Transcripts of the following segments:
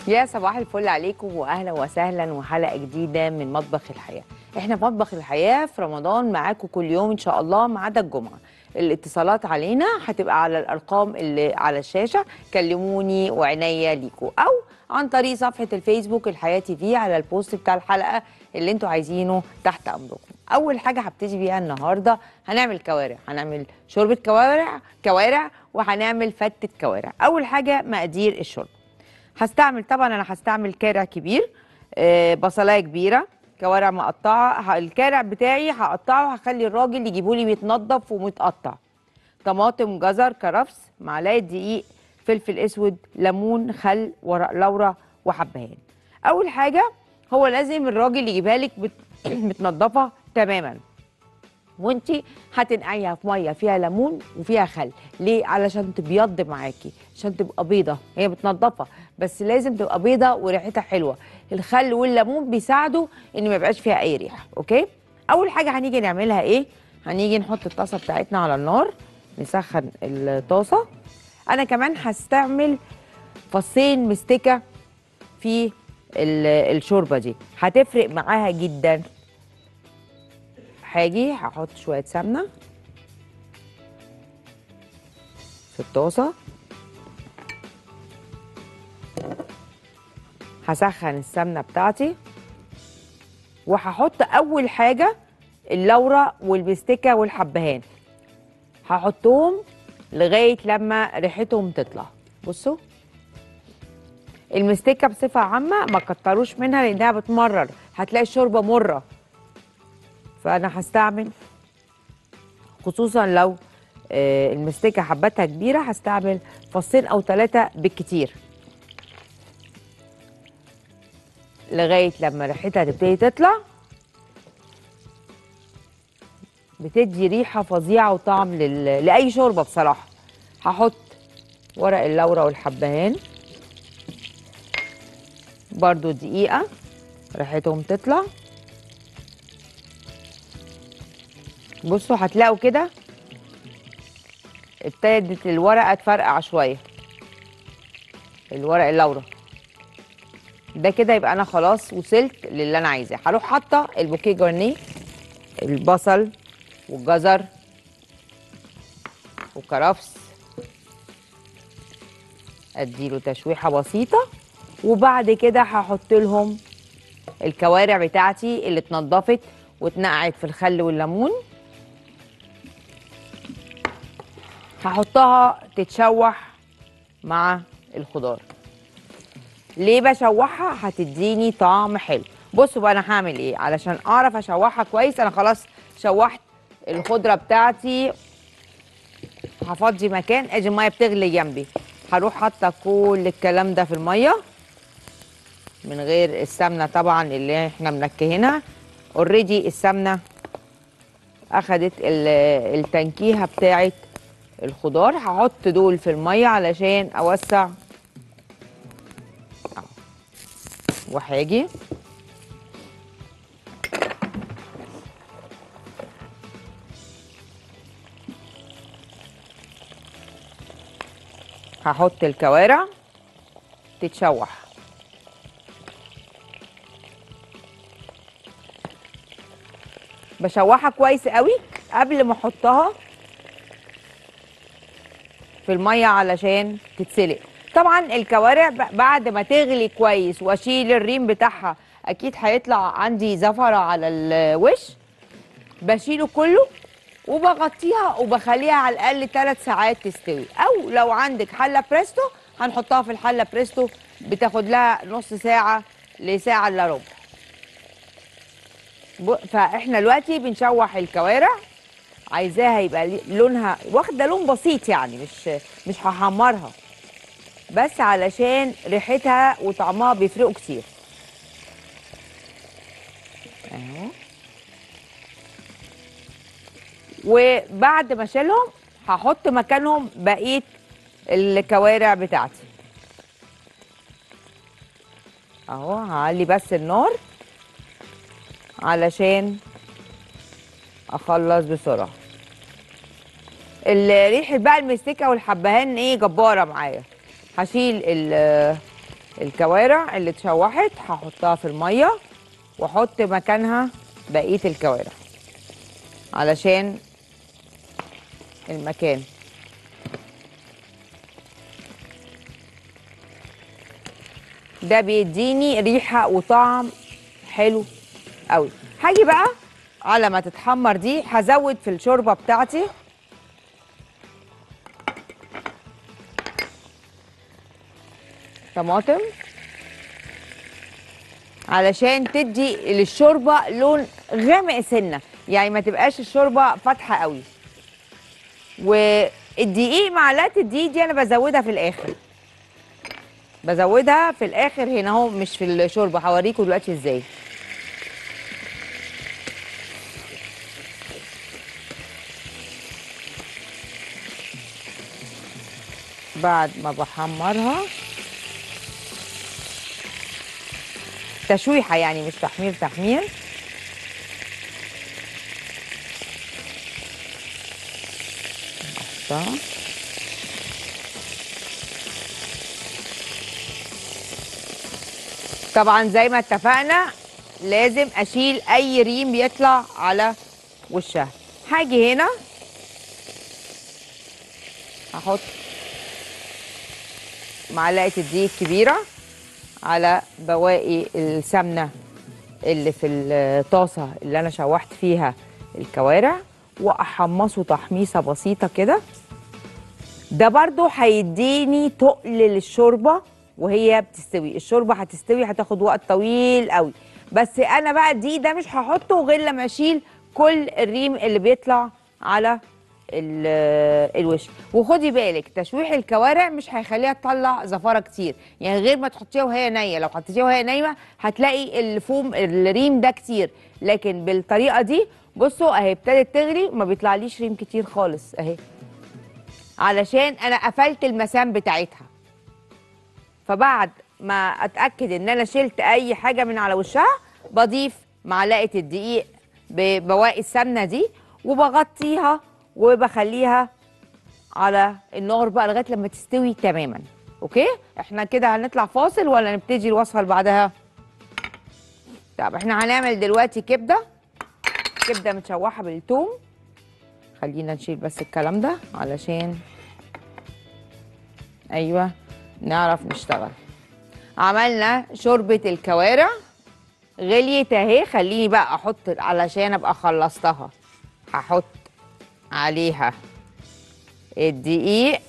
يا صباح الفل عليكم واهلا وسهلا وحلقه جديده من مطبخ الحياه احنا في مطبخ الحياه في رمضان معاكم كل يوم ان شاء الله ما عدا الجمعه الاتصالات علينا هتبقى على الارقام اللي على الشاشه كلموني وعنيا ليكم او عن طريق صفحه الفيسبوك الحياه تي في على البوست بتاع الحلقه اللي انتوا عايزينه تحت امركم اول حاجه هبتدي بيها النهارده هنعمل كوارع هنعمل شوربه كوارع كوارع وهنعمل فتة كوارع اول حاجه مقادير الشوربه هستعمل طبعا انا هستعمل كارع كبير آه، بصلايه كبيره كوارع مقطعه ه- الكارع بتاعي هقطعه هخلي الراجل يجيبه لي متنضف ومتقطع طماطم جزر كرفس معلقه دقيق فلفل اسود ليمون خل ورق لورا وحبهان اول حاجه هو لازم الراجل يجيبها لك مت- متنضفه تماما وانت هتنقعيها في ميه فيها ليمون وفيها خل ليه علشان تبيض معاكي عشان تبقى بيضه هي متنضفه بس لازم تبقى بيضه وريحتها حلوه الخل والليمون بيساعدوا ان ما يبقاش فيها اي ريحه اوكي اول حاجه هنيجي نعملها ايه هنيجي نحط الطاسه بتاعتنا على النار نسخن الطاسه انا كمان هستعمل فصين مستكه في ال- الشوربه دي هتفرق معاها جدا هاجي هحط شويه سمنه في الطاسه هسخن السمنه بتاعتي وهحط اول حاجه اللورة والمستكه والحبهان هحطهم لغايه لما ريحتهم تطلع بصوا المستكه بصفه عامه ما كتروش منها لانها بتمرر هتلاقي الشوربه مره فانا هستعمل خصوصا لو آه، المستكه حبتها كبيره هستعمل فصين او ثلاثه بالكتير لغايه لما ريحتها تبتدي تطلع بتدي ريحه فظيعه وطعم لل... لاي شوربه بصراحه هحط ورق اللورة والحبهان برضو دقيقه ريحتهم تطلع بصوا هتلاقوا كده ابتدت الورقه تفرقع شويه الورق اللورة ده كده يبقى انا خلاص وصلت للي انا عايزاه هروح حاطه البوكيه جرنيه البصل والجزر وكرفس اديله تشويحه بسيطه وبعد كده هحط لهم الكوارع بتاعتي اللي اتنضفت واتنقعت في الخل والليمون هحطها تتشوح مع الخضار ليه بشوحها هتديني طعم حلو بصوا بقى انا هعمل ايه علشان اعرف اشوحها كويس انا خلاص شوحت الخضره بتاعتي هفضي مكان ادي الميه بتغلي جنبي هروح حاطه كل الكلام ده في الميه من غير السمنه طبعا اللي احنا منكهينها اوريدي السمنه اخدت ال- التنكيهه بتاعت الخضار هحط دول في الميه علشان اوسع أهو. وهاجي هحط الكوارع تتشوح بشوحها كويس قوي قبل ما احطها في الميه علشان تتسلق طبعا الكوارع ب- بعد ما تغلي كويس واشيل الريم بتاعها اكيد هيطلع عندي زفره على الوش بشيله كله وبغطيها وبخليها على الاقل ثلاث ساعات تستوي او لو عندك حله بريستو هنحطها في الحله بريستو بتاخد لها نص ساعه لساعه الا ربع ب- فاحنا دلوقتي بنشوح الكوارع عايزاها يبقى لي- لونها واخده لون بسيط يعني مش مش هحمرها بس علشان ريحتها وطعمها بيفرقوا كتير اهو وبعد ما اشيلهم هحط مكانهم بقيه الكوارع بتاعتي اهو هعلي بس النار علشان اخلص بسرعه ال- ريحه بقى المستكه والحبهان ايه جباره معايا هشيل ال- الكوارع اللي اتشوحت هحطها في الميه واحط مكانها بقيه الكوارع علشان المكان ده بيديني ريحه وطعم حلو قوي هاجي بقى على ما تتحمر دي هزود في الشوربه بتاعتي طماطم علشان تدي للشوربه لون غامق سنه يعني ما تبقاش الشوربه فاتحه قوي والدقيق معلقه الدقيق دي انا بزودها في الاخر بزودها في الاخر هنا اهو مش في الشوربه هوريكم دلوقتي ازاي بعد ما بحمرها تشويحه يعني مش تحمير تحمير احطها طبعا زي ما اتفقنا لازم اشيل اي ريم بيطلع على وشها هاجي هنا هحط معلقه الدقيق الكبيره على بواقي السمنه اللي في الطاسه اللي انا شوحت فيها الكوارع واحمصه تحميصه بسيطه كده ده برضو هيديني تقل للشوربه وهي بتستوي الشوربه هتستوي هتاخد وقت طويل قوي بس انا بقى دي ده مش هحطه غير لما اشيل كل الريم اللي بيطلع على ال- الوش وخدي بالك تشويح الكوارع مش هيخليها تطلع زفاره كتير يعني غير ما تحطيها وهي نيه لو حطيتيها وهي نايمه هتلاقي الفوم الريم ده كتير لكن بالطريقه دي بصوا اهي ابتدت تغلي ما بيطلعليش ريم كتير خالص اهي علشان انا قفلت المسام بتاعتها فبعد ما اتاكد ان انا شلت اي حاجه من على وشها بضيف معلقه الدقيق ببواقي السمنه دي وبغطيها وبخليها على النار بقى لغايه لما تستوي تماما اوكي احنا كده هنطلع فاصل ولا نبتدي الوصفه اللي بعدها طب احنا هنعمل دلوقتي كبده كبده متشوحه بالثوم خلينا نشيل بس الكلام ده علشان ايوه نعرف نشتغل عملنا شوربه الكوارع غليت اهي خليني بقى احط علشان ابقى خلصتها هحط عليها الدقيق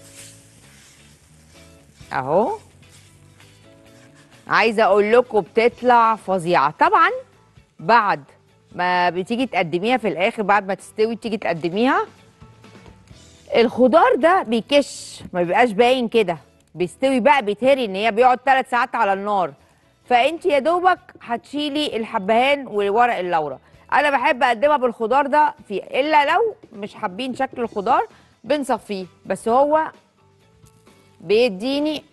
اهو عايزه اقول لكم بتطلع فظيعه طبعا بعد ما بتيجي تقدميها في الاخر بعد ما تستوي تيجي تقدميها الخضار ده بيكش ما بيبقاش باين كده بيستوي بقى بيتهري ان هي بيقعد ثلاث ساعات على النار فانت يا دوبك هتشيلي الحبهان وورق اللورا انا بحب اقدمها بالخضار ده في الا لو مش حابين شكل الخضار بنصفيه بس هو بيديني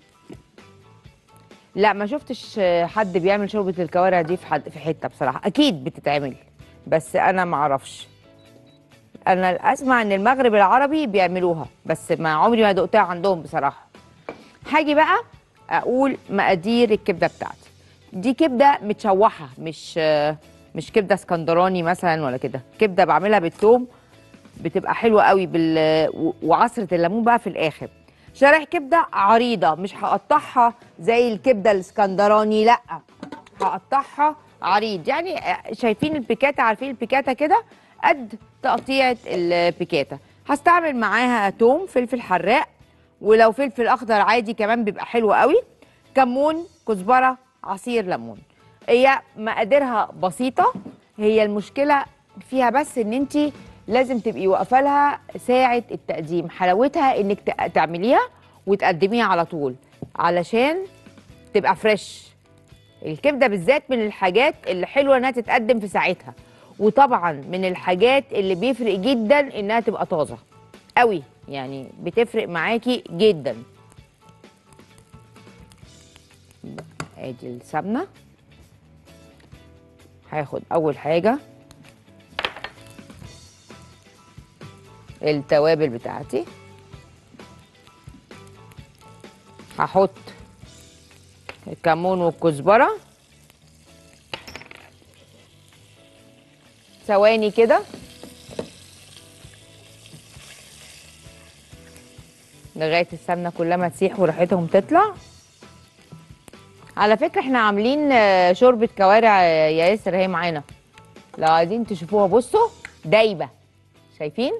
لا ما شفتش حد بيعمل شوربه الكوارع دي في حد في حته بصراحه اكيد بتتعمل بس انا ما اعرفش انا اسمع ان المغرب العربي بيعملوها بس ما عمري ما دقتها عندهم بصراحه هاجي بقى اقول مقادير الكبده بتاعتي دي كبده متشوحه مش مش كبده اسكندراني مثلا ولا كده كبده بعملها بالثوم بتبقى حلوه قوي بال و- وعصره الليمون بقى في الاخر شرايح كبده عريضه مش هقطعها زي الكبده الاسكندراني لا هقطعها عريض يعني شايفين البيكاتا عارفين البيكاتا كده قد تقطيعه البيكاتا هستعمل معاها توم فلفل حراق ولو فلفل اخضر عادي كمان بيبقى حلو قوي كمون كزبره عصير ليمون هي مقاديرها بسيطه هي المشكله فيها بس ان انت لازم تبقي واقفه لها ساعه التقديم حلاوتها انك تق- تعمليها وتقدميها على طول علشان تبقى فريش الكبده بالذات من الحاجات اللي حلوه انها تتقدم في ساعتها وطبعا من الحاجات اللي بيفرق جدا انها تبقى طازه قوي يعني بتفرق معاكي جدا ادي السمنه هاخد اول حاجه التوابل بتاعتي هحط الكمون والكزبره ثواني كده لغايه السمنه كلها ما تسيح وريحتهم تطلع على فكره احنا عاملين آه، شوربه كوارع آه، يا ياسر اهي معانا لو عايزين تشوفوها بصوا دايبه شايفين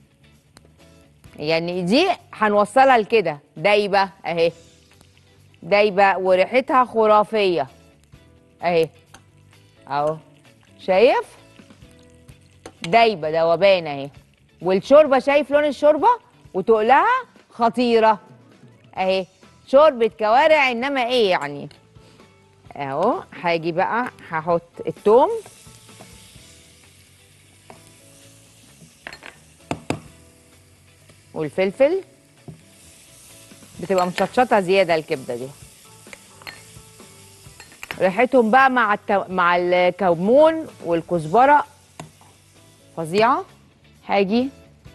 يعني دي هنوصلها لكده دايبه اهي دايبه وريحتها خرافيه اهي اهو شايف دايبه دوبان اهي والشوربه شايف لون الشوربه وتقلها خطيره اهي شوربه كوارع انما ايه يعني اهو هاجي بقى هحط التوم والفلفل بتبقى مشطشطه زياده الكبده دي ريحتهم بقى مع التو... مع الكمون والكزبره فظيعه هاجي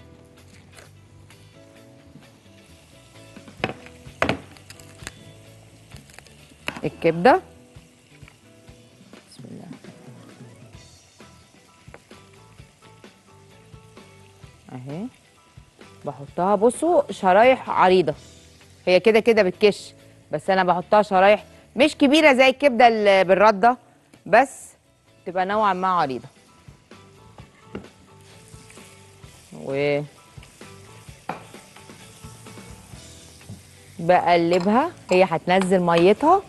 الكبده بسم الله اهي بحطها بصوا شرايح عريضه هي كده كده بتكش بس انا بحطها شرايح مش كبيره زي الكبده اللي بالرده بس تبقى نوعا ما عريضه و بقلبها هي هتنزل ميتها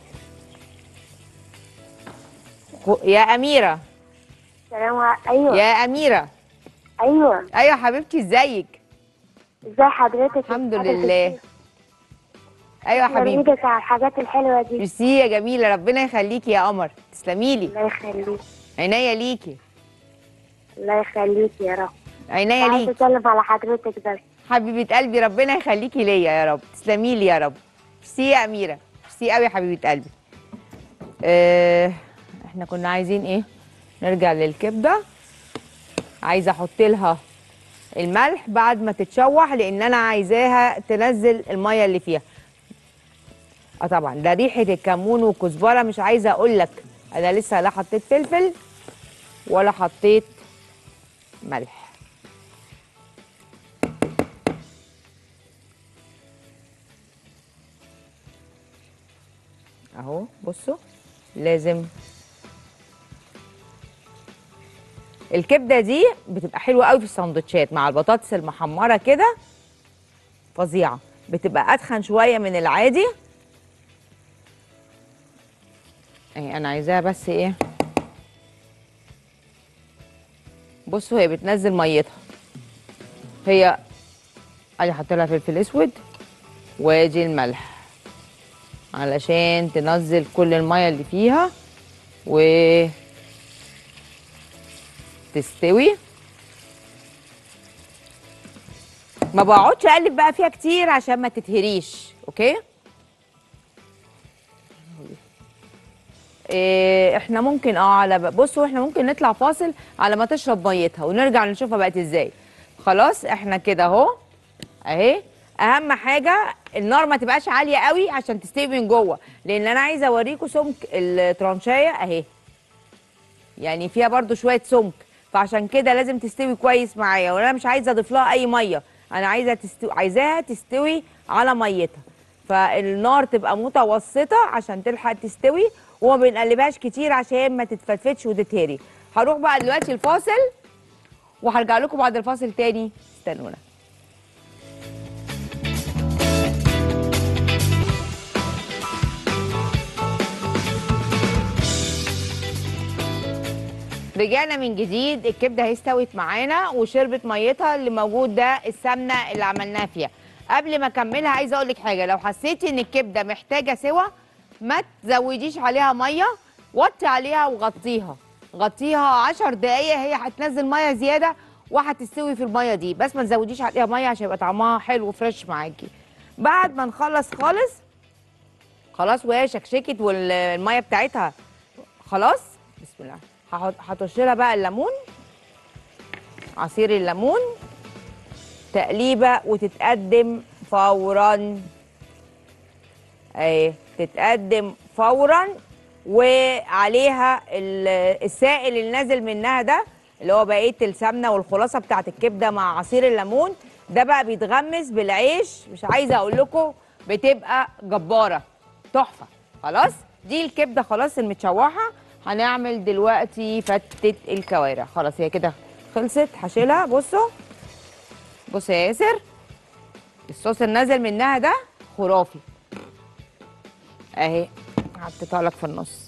خ- يا اميره سلام ع- ايوه يا اميره ايوه ايوه حبيبتي ازيك ازي حضرتك الحمد حضرتك لله إيه؟ ايوه يا حبيبي بريدك على الحاجات الحلوه دي ميرسي يا جميله ربنا يخليكي يا قمر تسلمي لي الله يخليك عينيا ليكي الله يخليك يا رب عينيا عايزه ليكي اتكلم على حضرتك بس حبيبه قلبي ربنا يخليكي ليا يا رب تسلمي لي يا رب ميرسي يا اميره ميرسي قوي يا حبيبه قلبي اه احنا كنا عايزين ايه نرجع للكبده عايزه احط لها الملح بعد ما تتشوح لان انا عايزاها تنزل الميه اللي فيها اه طبعا ده ريحه الكمون والكزبره مش عايزه اقول لك انا لسه لا حطيت فلفل ولا حطيت ملح اهو بصوا لازم الكبده دي بتبقى حلوه قوي في السندوتشات مع البطاطس المحمره كده فظيعه بتبقى اتخن شويه من العادي اهي انا عايزاها بس ايه بصوا هي بتنزل ميتها هي ادي حاطه لها فلفل اسود وادي الملح علشان تنزل كل الميه اللي فيها و تستوي ما بقعدش اقلب بقى فيها كتير عشان ما تتهريش اوكي إيه احنا ممكن اه على ب- بصوا احنا ممكن نطلع فاصل على ما تشرب ميتها ونرجع نشوفها بقت ازاي خلاص احنا كده اهو اهي اهم حاجه النار ما تبقاش عاليه قوي عشان تستوي من جوه لان انا عايزه اوريكم سمك الترانشايه اهي يعني فيها برضو شويه سمك فعشان كده لازم تستوي كويس معايا وانا مش عايزه اضيف لها اي ميه انا عايزه تستوي عايزاها تستوي على ميتها فالنار تبقى متوسطه عشان تلحق تستوي وما بنقلبهاش كتير عشان ما تتفتفتش وتتهري هروح بقى دلوقتي الفاصل وهرجع لكم بعد الفاصل تاني استنونا رجعنا من جديد الكبده اهي استوت معانا وشربت ميتها اللي موجود ده السمنه اللي عملناها فيها قبل ما اكملها عايزه اقول لك حاجه لو حسيتي ان الكبده محتاجه سوا ما تزوديش عليها ميه وطي عليها وغطيها غطيها 10 دقايق هي هتنزل ميه زياده وهتستوي في الميه دي بس ما تزوديش عليها ميه عشان يبقى طعمها حلو وفريش معاكي بعد ما نخلص خالص خلاص وهي شكشكت والميه بتاعتها خلاص بسم الله هحط هطش لها بقى الليمون عصير الليمون تقليبه وتتقدم فورا اهي تتقدم فورا وعليها ال- السائل اللي نازل منها ده اللي هو بقيه السمنه والخلاصه بتاعه الكبده مع عصير الليمون ده بقى بيتغمس بالعيش مش عايزه اقول لكم بتبقى جباره تحفه خلاص دي الكبده خلاص المتشوحه هنعمل دلوقتي فتة الكوارع خلاص هي كده خلصت هشيلها بصوا بص يا ياسر الصوص اللي نازل منها ده خرافي اهي حطيتها لك في النص